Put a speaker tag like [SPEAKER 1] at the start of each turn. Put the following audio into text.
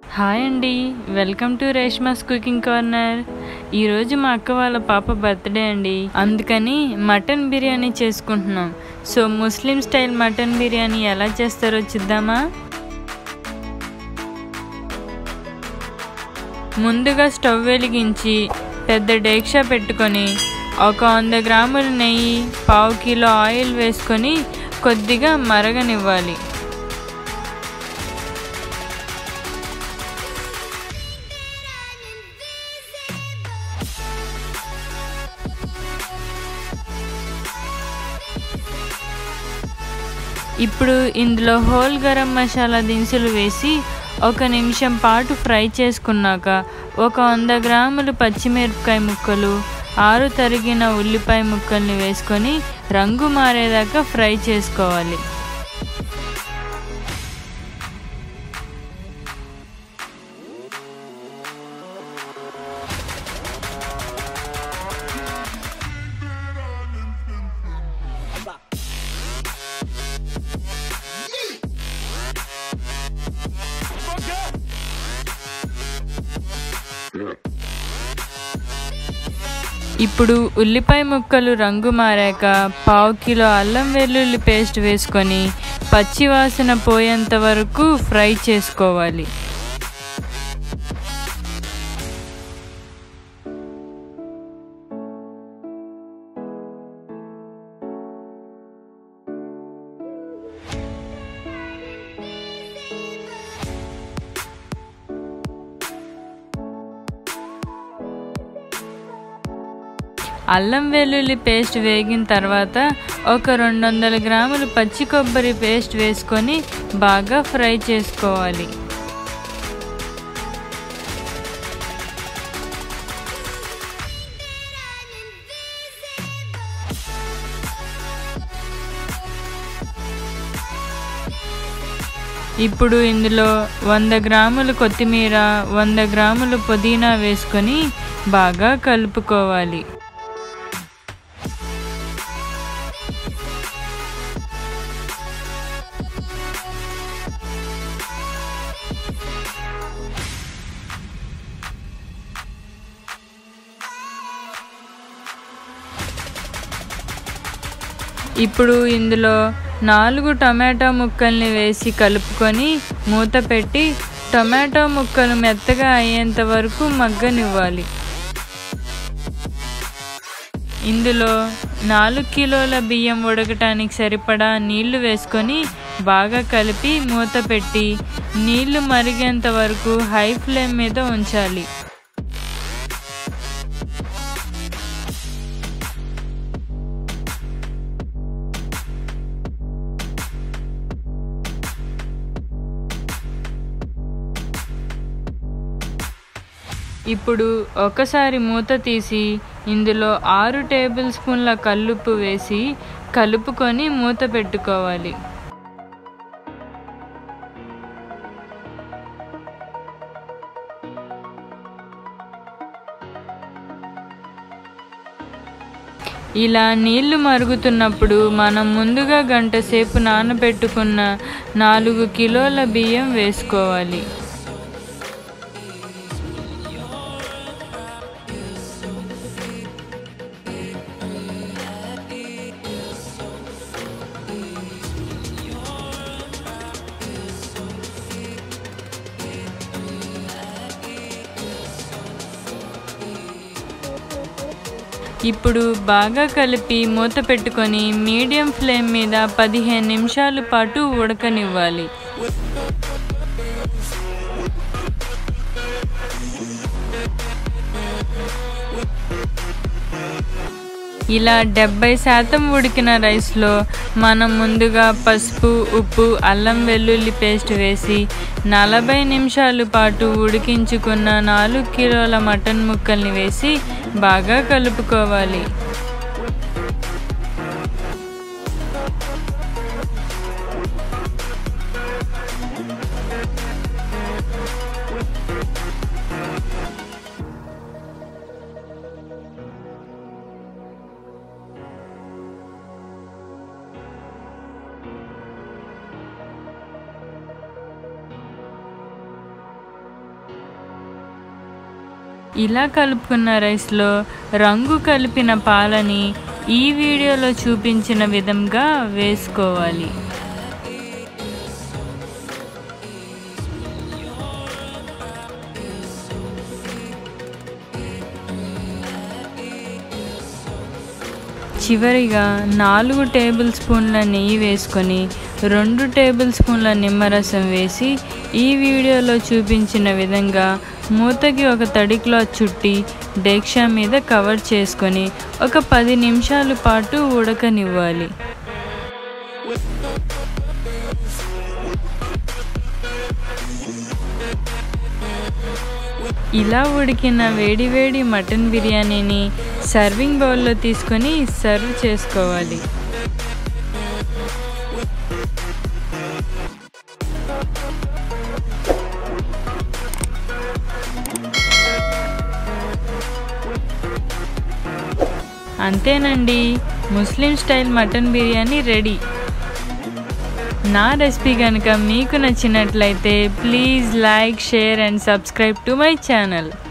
[SPEAKER 1] hi అండి welcome to Reshma's cooking corner ఈరోజు మా అక్క వాళ్ళ పాప బర్త్డే అండి అందుకని మటన్ బిర్యానీ చేసుకుంటున్నాం so Muslim style mutton biryani ఎలా చేస్తారో చూద్దామా ముందుగా స్టవ్ వెలిగించి పెద్ద డేక్షా పెట్టుకొని ఒక వంద గ్రాముల నెయ్యి పావు కిలో ఆయిల్ వేసుకొని కొద్దిగా మరగనివ్వాలి ఇప్పుడు ఇందులో హోల్ గరం మసాలా దినుసులు వేసి ఒక నిమిషం పాటు ఫ్రై చేసుకున్నాక ఒక వంద గ్రాములు పచ్చిమిరపకాయ ముక్కలు ఆరు తరిగిన ఉల్లిపాయ ముక్కల్ని వేసుకొని రంగు మారేదాకా ఫ్రై చేసుకోవాలి ఇప్పుడు ఉల్లిపాయ ముక్కలు రంగు మారాక పావు కిలో అల్లం వెల్లుల్లి పేస్ట్ వేసుకొని పచ్చి వాసన పోయేంత వరకు ఫ్రై చేసుకోవాలి అల్లం వెల్లుల్లి పేస్ట్ వేగిన తర్వాత ఒక రెండు వందల గ్రాములు పచ్చి కొబ్బరి పేస్ట్ వేసుకొని బాగా ఫ్రై చేసుకోవాలి ఇప్పుడు ఇందులో వంద గ్రాములు కొత్తిమీర వంద గ్రాములు పుదీనా వేసుకొని బాగా కలుపుకోవాలి ఇప్పుడు ఇందులో నాలుగు టమాటో ముక్కల్ని వేసి కలుపుకొని మూత పెట్టి టమాటో ముక్కలు మెత్తగా అయ్యేంత వరకు మగ్గనివ్వాలి ఇందులో నాలుగు కిలోల బియ్యం ఉడకటానికి సరిపడా నీళ్లు వేసుకొని బాగా కలిపి మూత పెట్టి నీళ్లు మరిగేంత వరకు హై ఫ్లేమ్ మీద ఉంచాలి ఇప్పుడు ఒకసారి మూత తీసి ఇందులో ఆరు టేబుల్ స్పూన్ల కల్లుప్పు వేసి కలుపుకొని మూత పెట్టుకోవాలి ఇలా నీళ్లు మరుగుతున్నప్పుడు మనం ముందుగా గంట సేపు నానబెట్టుకున్న నాలుగు కిలోల బియ్యం వేసుకోవాలి ఇప్పుడు బాగా కలిపి మూత పెట్టుకొని మీడియం ఫ్లేమ్ మీద పదిహేను నిమిషాల పాటు ఉడకనివ్వాలి ఇలా డెబ్బై శాతం ఉడికిన రైస్లో మనం ముందుగా పసుపు ఉప్పు అల్లం వెల్లుల్లి పేస్ట్ వేసి నలభై నిమిషాల పాటు ఉడికించుకున్న నాలుగు కిలోల మటన్ ముక్కల్ని వేసి బాగా కలుపుకోవాలి ఇలా కలుపుకున్న రైస్లో రంగు కలిపిన పాలని ఈ వీడియోలో చూపించిన విధంగా వేసుకోవాలి చివరిగా నాలుగు టేబుల్ స్పూన్ల నెయ్యి వేసుకొని రెండు టేబుల్ స్పూన్ల నిమ్మరసం వేసి ఈ వీడియోలో చూపించిన విధంగా మూతకి ఒక తడి క్లాత్ చుట్టి డేక్షా మీద కవర్ చేసుకొని ఒక పది నిమిషాల పాటు ఉడకనివ్వాలి ఇలా ఉడికిన వేడివేడి మటన్ బిర్యానీని సర్వింగ్ బౌల్లో తీసుకొని సర్వ్ చేసుకోవాలి అంతేనండి Muslim style mutton biryani ready నా రెసిపీ కనుక మీకు నచ్చినట్లయితే please like share and subscribe to my channel